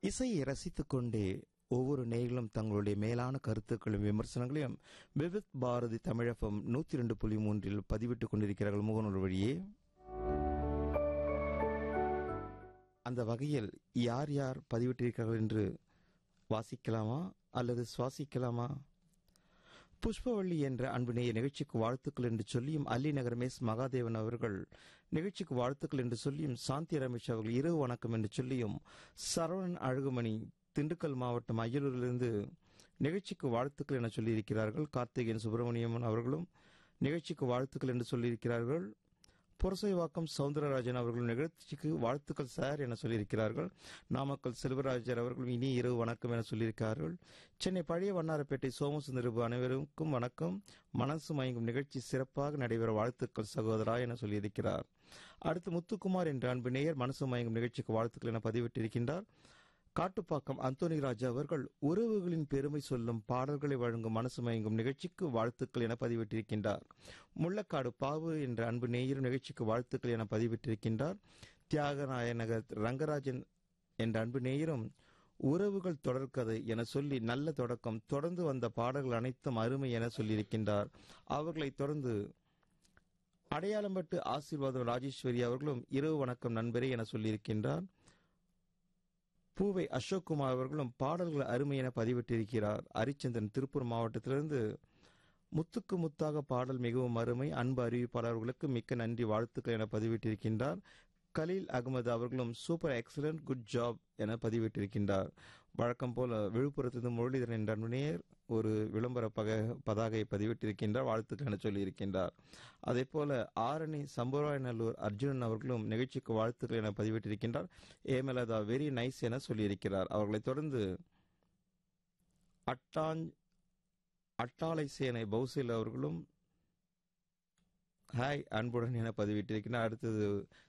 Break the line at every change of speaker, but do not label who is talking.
இசையை ரசித்துக் கொண்டே ஒவ்வொரு நேயர்களும் தங்களுடைய மேலான கருத்துக்களையும் விமர்சனங்களையும் விவித் பாரதி தமிழகம் நூத்தி ரெண்டு புள்ளி மூன்றில் பதிவிட்டுக் கொண்டிருக்கிறார்கள் முகநூல் வழியே அந்த வகையில் யார் யார் பதிவிட்டிருக்கிறார்கள் என்று வாசிக்கலாமா அல்லது சுவாசிக்கலாமா புஷ்பவள்ளி என்ற அன்பு நேய நிகழ்ச்சிக்கு வாழ்த்துக்கள் என்று சொல்லியும் அல்லி நகர் மேஸ் மகாதேவன் அவர்கள் நிகழ்ச்சிக்கு வாழ்த்துக்கள் என்று சொல்லியும் சாந்தி ரமேஷ் அவர்கள் இரவு வணக்கம் என்று சொல்லியும் சரவணன் அழகுமணி திண்டுக்கல் மாவட்டம் அய்யலூரிலிருந்து நிகழ்ச்சிக்கு வாழ்த்துக்கள் என சொல்லியிருக்கிறார்கள் கார்த்திகேயன் சுப்பிரமணியம்மன் அவர்களும் நிகழ்ச்சிக்கு வாழ்த்துக்கள் என்று சொல்லியிருக்கிறார்கள் புரசைவாக்கம் சவுந்தரராஜன் அவர்கள் நிகழ்ச்சிக்கு வாழ்த்துக்கள் சார் என சொல்லியிருக்கிறார்கள் நாமக்கல் செல்வராஜர் அவர்கள் இனி இரவு வணக்கம் என சொல்லியிருக்கிறார்கள் சென்னை பழைய வண்ணாரப்பேட்டை சோமசுந்தரபு அனைவருக்கும் வணக்கம் மனசு மயங்கும் நிகழ்ச்சி சிறப்பாக நடைபெற வாழ்த்துக்கள் சகோதரா என சொல்லியிருக்கிறார் அடுத்து முத்துக்குமார் என்ற அன்பு நேயர் மனசு மயங்கும் நிகழ்ச்சிக்கு வாழ்த்துக்கள் என பதிவிட்டிருக்கின்றார் காட்டுப்பாக்கம் அந்தோனி ராஜா அவர்கள் உறவுகளின் பெருமை சொல்லும் பாடல்களை வழங்கும் மனசு மயங்கும் நிகழ்ச்சிக்கு வாழ்த்துக்கள் என பதிவிட்டிருக்கின்றார் முள்ளக்காடு பாவு என்ற அன்பு நேயர் நிகழ்ச்சிக்கு வாழ்த்துக்கள் என பதிவிட்டிருக்கின்றார் தியாகநாயநகர் ரங்கராஜன் என்ற அன்பு நேயரும் உறவுகள் தொடர்கதை என சொல்லி நல்ல தொடக்கம் தொடர்ந்து வந்த பாடல்கள் அனைத்தும் அருமை என சொல்லியிருக்கின்றார் அவர்களை தொடர்ந்து அடையாளம்பட்டு ஆசீர்வாதம் ராஜேஸ்வரி அவர்களும் இரவு வணக்கம் நண்பரே என சொல்லியிருக்கின்றார் பூவை அசோக்குமார் அவர்களும் பாடல்கள் அருமை என பதிவிட்டிருக்கிறார் ஹரிச்சந்திரன் திருப்பூர் மாவட்டத்திலிருந்து முத்துக்கு முத்தாக பாடல் மிகவும் அருமை அன்பு அறிவிப்பாளர்களுக்கு மிக்க நன்றி வாழ்த்துக்கள் என பதிவிட்டிருக்கின்றார் கலீல் அகமது அவர்களும் சூப்பர் எக்ஸலன்ட் குட் ஜாப் என பதிவிட்டிருக்கின்றார் வழக்கம் போல விழுப்புரத்திலிருந்து முரளிதரன் என்ற நேர் ஒரு விளம்பர பக பதாகையை பதிவிட்டிருக்கின்றார் வாழ்த்துக்கள் என சொல்லியிருக்கின்றார் அதே போல ஆரணி சம்புராயநல்லூர் அர்ஜுனன் அவர்களும் நிகழ்ச்சிக்கு வாழ்த்துக்கள் என பதிவிட்டிருக்கின்றார் ஏமலதா வெரி நைஸ் என சொல்லியிருக்கிறார் அவர்களைத் தொடர்ந்து அட்டாஞ் அட்டாளை சேனை பௌசில் அவர்களும் ஹாய் அன்புடன் என பதிவிட்டிருக்கிறார் அடுத்தது